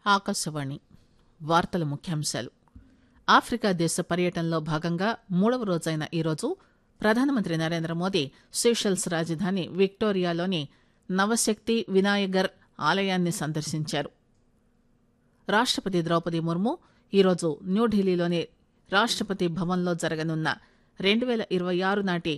ఆకాశవాణి వార్తల ముఖ్యాంశాలు ఆఫ్రికా దేశ పర్యటనలో భాగంగా మూడవ రోజైన ఈరోజు ప్రధానమంత్రి నరేంద్ర మోదీ సీషెల్స్ రాజధాని విక్టోరియాలోని నవశక్తి వినాయగర్ ఆలయాన్ని సందర్శించారు రాష్టపతి ద్రౌపది ముర్ము ఈరోజు న్యూఢిల్లీలోని రాష్టపతి భవన్లో జరగనున్న రెండు పేల ఇరవై ఆరు నాటి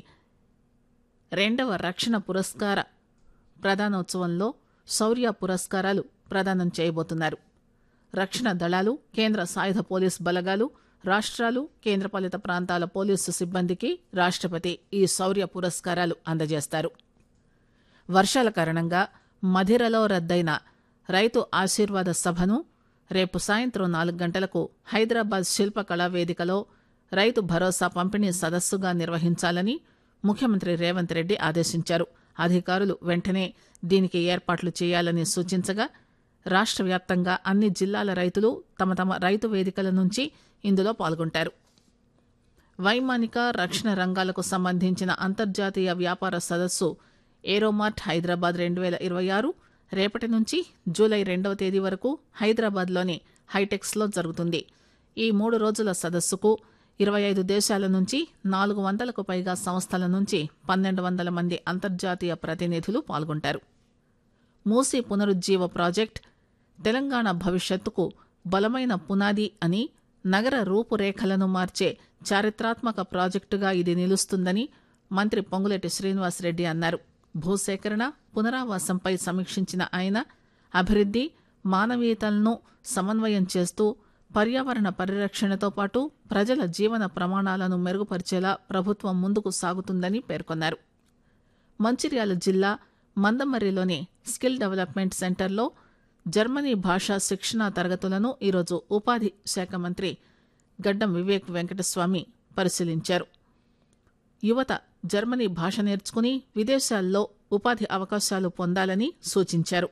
రెండవ రక్షణ పురస్కార ప్రదానోత్సవంలో శౌర్య పురస్కారాలు ప్రదానం చేయబోతున్నారు రక్షణ దళాలు కేంద్ర సాయుధ పోలీస్ బలగాలు రాష్ట్రాలు కేంద్రపాలిత ప్రాంతాల పోలీసు సిబ్బందికి రాష్టపతి ఈ శౌర్య పురస్కారాలు అందజేస్తారు వర్షాల కారణంగా మధిరలో రద్దయిన రైతు ఆశీర్వాద సభను రేపు సాయంత్రం నాలుగు గంటలకు హైదరాబాద్ శిల్పకళా వేదికలో రైతు భరోసా పంపిణీ సదస్సుగా నిర్వహించాలని ముఖ్యమంత్రి రేవంత్ రెడ్డి ఆదేశించారు అధికారులు వెంటనే దీనికి ఏర్పాట్లు చేయాలని సూచించగా రాష్ట్ర వ్యాప్తంగా అన్ని జిల్లాల రైతులు తమ తమ రైతు వేదికల నుంచి ఇందులో పాల్గొంటారు వైమానిక రక్షణ రంగాలకు సంబంధించిన అంతర్జాతీయ వ్యాపార సదస్సు ఏరోమార్ట్ హైదరాబాద్ రెండు వేల ఇరవై ఆరు రేపటి నుంచి జూలై రెండవ తేదీ వరకు హైదరాబాద్లోని హైటెక్స్లో జరుగుతుంది ఈ మూడు రోజుల సదస్సుకు ఇరవై ఐదు దేశాల నుంచి నాలుగు వందలకు పైగా సంస్థల నుంచి పన్నెండు వందల మంది అంతర్జాతీయ ప్రతినిధులు పాల్గొంటారు మూసీ పునరుజ్జీవ ప్రాజెక్ట్ తెలంగాణ భవిష్యత్తుకు బలమైన పునాది అని నగర రూపురేఖలను మార్చే చారిత్రాత్మక ప్రాజెక్టుగా ఇది నిలుస్తుందని మంత్రి పొంగులేటి శ్రీనివాసరెడ్డి అన్నారు భూసేకరణ పునరావాసంపై సమీక్షించిన ఆయన అభివృద్ది మానవీయతలను సమన్వయం చేస్తూ పర్యావరణ పరిరక్షణతో పాటు ప్రజల జీవన ప్రమాణాలను మెరుగుపరిచేలా ప్రభుత్వం ముందుకు సాగుతుందని పేర్కొన్నారు మంచిర్యాల జిల్లా మందమర్రిలోని స్కిల్ డెవలప్మెంట్ సెంటర్లో జర్మనీ భాషా శిక్షణా తరగతులను ఈరోజు ఉపాధి శాఖ మంత్రి గడ్డం వివేక్ వెంకటస్వామి పరిశీలించారు యువత జర్మనీ భాష నేర్చుకుని విదేశాల్లో ఉపాధి అవకాశాలు పొందాలని సూచించారు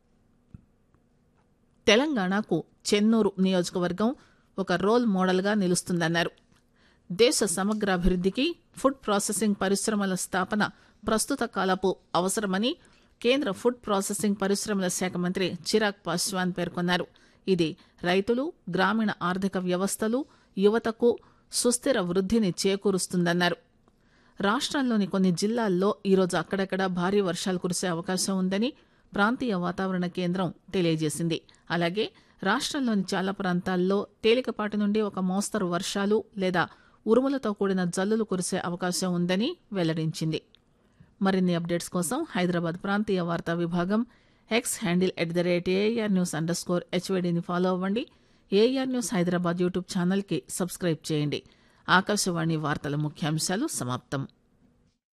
తెలంగాణకు చెన్నూరు నియోజకవర్గం ఒక రోల్ మోడల్గా నిలుస్తుందన్నారు దేశ సమగ్రాభివృద్ధికి ఫుడ్ ప్రాసెసింగ్ పరిశ్రమల స్థాపన ప్రస్తుత కాలపు అవసరమని కేంద్ర ఫుడ్ ప్రాసెసింగ్ పరిశ్రమల శాఖ మంత్రి చిరాగ్ పాస్వాన్ పేర్కొన్నారు ఇది రైతులు గ్రామీణ ఆర్థిక వ్యవస్థలు యువతకు సుస్థిర వృద్ధిని చేకూరుస్తుందన్నారు రాష్ట్రంలోని కొన్ని జిల్లాల్లో ఈరోజు అక్కడక్కడ భారీ వర్షాలు కురిసే అవకాశం ఉందని ప్రాంతీయ వాతావరణ కేంద్రం తెలియజేసింది అలాగే రాష్ట్రంలోని చాలా ప్రాంతాల్లో తేలికపాటి నుండి ఒక మోస్తరు వర్షాలు లేదా ఉరుములతో కూడిన జల్లులు కురిసే అవకాశం ఉందని వెల్లడించింది మరిన్ని అప్డేట్స్ కోసం హైదరాబాద్ ప్రాంతీయ వార్తా విభాగం X handle at the rate AIR news underscore హెచ్వైడీని ఫాలో అవ్వండి ఏఆర్ న్యూస్ హైదరాబాద్ యూట్యూబ్ ఛానల్కి సబ్స్క్రైబ్ చేయండి ఆకాశవాణి వార్తల ముఖ్యాంశాలు సమాప్తం